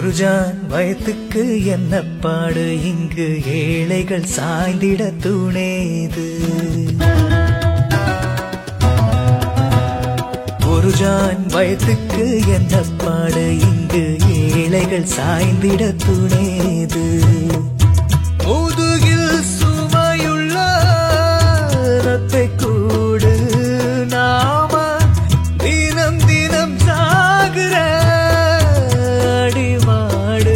ஒரு ஜான் வயத்துக்கு என்ன பாடு இங்கு ஏழைகள் சாய்ந்திட துணேது ஒரு ஜான் வயத்துக்கு என்ன பாடு இங்கு ஏழைகள் சாய்ந்திட துணேது முதுகில் சுமையுள்ள ரத்தை கூடு நாம தினம் தினம் சாகுற அடிமாடு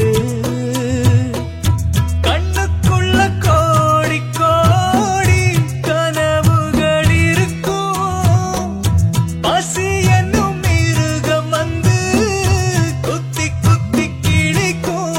கண்ணுக்குள்ள கோடி கோடி கனவுகள் இருக்கும் பசி என்னும் மிருகம் வந்து குத்தி குத்தி கிழிக்கும்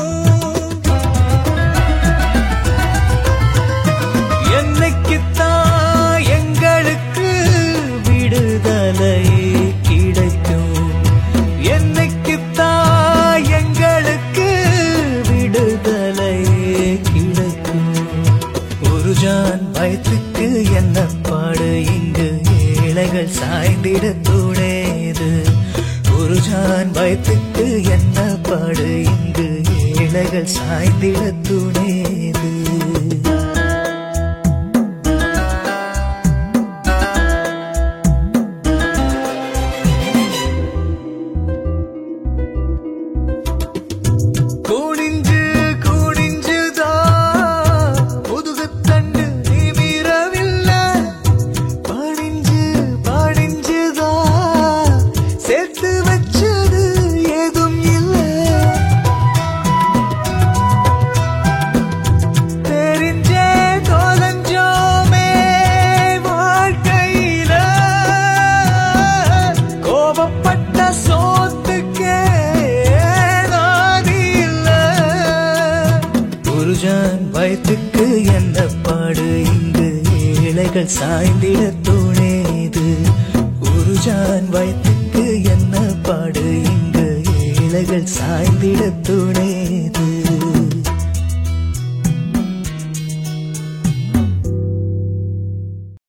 என்னைக்குத்தான் எங்களுக்கு விடுதலை கிடைக்கும் என்னைக்குத்தான் எங்களுக்கு விடுதலை கிடைக்கும் ஒரு ஜான் பயத்துக்கு என்ன பாடு இங்கு ஏழைகள் சாய்ந்திட துணேது ஒரு ஜான் பயத்துக்கு என்ன பாடு இங்கு ஏழைகள் சாய்ந்திட துணேது குனிஞ்சு குனிஞ்சுதான் முதுகுத்தண்டு நிமிரவில்லை பணிஞ்சு பணிஞ்சுதான் சேர்த்து வச்சது ஏதும் இல்லை தெரிஞ்சே தொலைஞ்சோமே வாழ்க்கையில கோபப்பட்ட சோத்துக்கே நாதி இல்ல ஒரு ஜான் வயத்துக்கு என்ன பாடு இங்கு ஏழைகள் சாய்ந்திட துணேது ஒரு ஜான் வயத்துக்கு என்ன பாடு இங்கு ஏழைகள் சாய்ந்திட துணேது